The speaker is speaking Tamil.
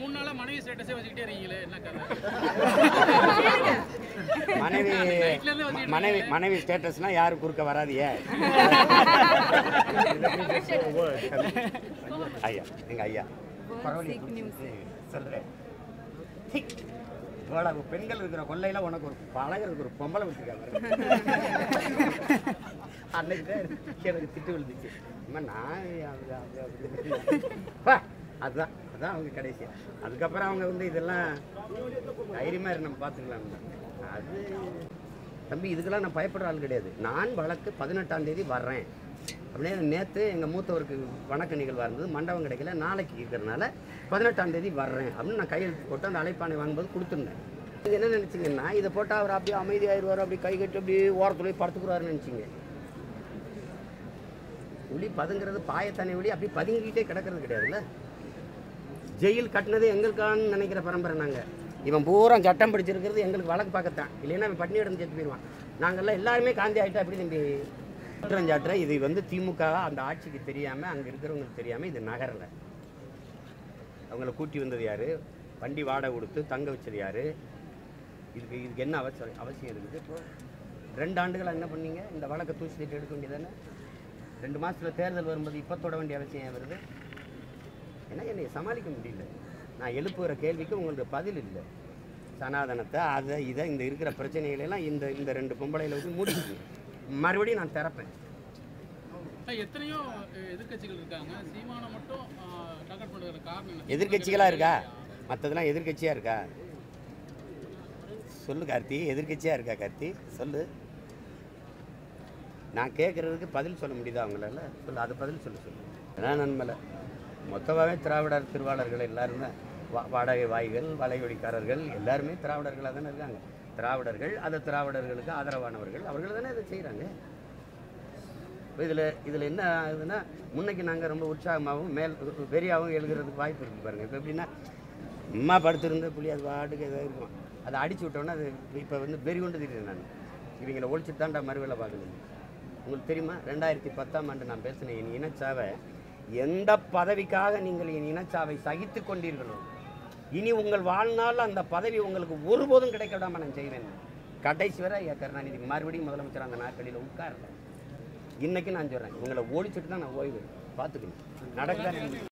மூணு நாளா மனைவி ஸ்டேட்டஸே வச்சுக்கிட்டே இருக்கீங்களே என்ன கதை மனைவி நைட்ல இருந்தே வச்சுக்கிட்டு மனைவி மனைவி ஸ்டேட்டஸ்னா யாரும் குறுக்க வராதியே ஐயா எங்க ஐயா பரவாயில்ல சொல்றேன் இவ்வளவு பெண்கள் இருக்கிற கொள்ளையில உனக்கு ஒரு பழகிறதுக்கு ஒரு பொம்பளை வச்சிருக்காங்க அன்னைக்கு தான் எனக்கு திட்டு விழுந்துச்சு அம்மா நான் அது அது அது பா, அதுதான் அதுதான் அவங்க கடைசி அதுக்கப்புறம் அவங்க வந்து இதெல்லாம் தைரியமா இரு நம்ம பார்த்துக்கலாம் அது தம்பி இதுக்கெல்லாம் நான் பயப்படுற ஆள் கிடையாது நான் வழக்கு பதினெட்டாம் தேதி வர்றேன் அப்படியே நேற்று எங்கள் மூத்தவருக்கு வணக்க நிகழ்வாக இருந்தது மண்டபம் கிடைக்கல நாளைக்கு இருக்கிறனால பதினெட்டாம் தேதி வர்றேன் அப்படின்னு நான் கையெழுத்து போட்டு அந்த அழைப்பானை வாங்கும்போது கொடுத்துருந்தேன் நீங்கள் என்ன நினச்சிங்கன்னா இதை போட்டால் அவர் அப்படியே அமைதியாயிருவார் அப்படி கை கட்டி அப்படியே ஓரத்துல போய் படுத்துக்குறாருன்னு நினச்சிங்க புலி பதுங்கிறது பாயத்தானே ஒளி அப்படி பதுங்கிக்கிட்டே கிடக்கிறது கிடையாதுல்ல ஜெயில் கட்டினதே எங்களுக்கான்னு நினைக்கிற பரம்பரை நாங்கள் இவன் பூரா சட்டம் படிச்சிருக்கிறது எங்களுக்கு வழக்கு பார்க்கத்தான் இல்லைன்னா அவன் பட்னி இடந்து செத்து போயிடுவான் நாங்கள்லாம் எல்லாருமே காந்தி ஆகிட்டா அப்படி தம்பி குற்றஞ்சாட்டுற இது வந்து திமுக அந்த ஆட்சிக்கு தெரியாமல் அங்கே இருக்கிறவங்களுக்கு தெரியாமல் இது நகரலை அவங்கள கூட்டி வந்தது யார் வண்டி வாடகை கொடுத்து தங்க வச்சது யார் இதுக்கு இதுக்கு என்ன அவசியம் அவசியம் இருக்குது இப்போ ரெண்டு ஆண்டுகளா என்ன பண்ணீங்க இந்த வழக்கை தூசி தட்டி எடுக்க வேண்டியதானே ரெண்டு மாதத்தில் தேர்தல் வரும்போது இப்போ தொட வேண்டிய அவசியம் ஏன் வருது ஏன்னா என்னை சமாளிக்க முடியல நான் எழுப்புகிற கேள்விக்கு உங்களுக்கு பதில் இல்லை சனாதனத்தை அதை இதை இந்த இருக்கிற பிரச்சனைகளெல்லாம் இந்த இந்த ரெண்டு பொம்பளையில வச்சு முடிச்சு மறுபடியும் நான் திறப்பேன் ஆனா, எத்தனையோ அஹ், எதிர்க்கட்சிகள் இருக்காங்க சீமானை மட்டும் டார்கெட் பண்ணுற காரணம் என்ன எதிர்க்கட்சிகளா இருக்கா மற்றதெல்லாம் எதிர்க்கட்சியாக இருக்கா சொல்லு கார்த்தி எதிர்க்கட்சியாக இருக்கா கார்த்தி சொல்லு நான் கேட்குறதுக்கு பதில் சொல்ல முடியுதா அவங்களால சொல்லு அது பதில் சொல்ல சொல்லு அதான் நன்மலை மொத்தமாகவே திராவிடர் திருவாளர்கள் எல்லாரும் தான் வா- வாடகை வாய்கள் வலைவழிக்காரர்கள் எல்லாருமே திராவிடர்களாக தானே இருக்காங்க திராவிடர்கள் அந்த திராவிடர்களுக்கு ஆதரவானவர்கள் அவர்கள் தானே இதை செய்கிறாங்க இதில் இதில் என்ன ஆகுதுன்னா முன்னைக்கு நாங்கள் ரொம்ப உற்சாகமாகவும் மேல் வெறியாகவும் எழுதுறதுக்கு வாய்ப்பு இருக்குது பாருங்கள் இப்போ எப்படின்னா அம்மா படுத்திருந்த புள்ளி அது பாட்டுக்கு ஏதோ இருக்கும் அதை அடிச்சு விட்டோன்னா அது இப்போ வந்து வெறி கொண்டு திடீர் நான் இவங்களை ஒழிச்சு தாண்டா மறுவேலை பார்க்கணும் உங்களுக்கு தெரியுமா ரெண்டாயிரத்தி பத்தாம் ஆண்டு நான் பேசினேன் என் இனச்சாவை எந்த பதவிக்காக நீங்கள் என் இனச்சாவை சகித்து கொண்டீர்களோ இனி உங்கள் வாழ்நாள் அந்த பதவி உங்களுக்கு ஒருபோதும் கிடைக்க விடாம நான் செய்வேன் கடைசி வரை ஐயா கருணாநிதி மறுபடியும் முதலமைச்சர் அந்த நாட்களில் உட்கார்ல இன்னைக்கு நான் சொல்கிறேன் உங்களை ஒழிச்சிட்டு தான் நான் ஓய்வு பார்த்துக்கணும் நடக்குதா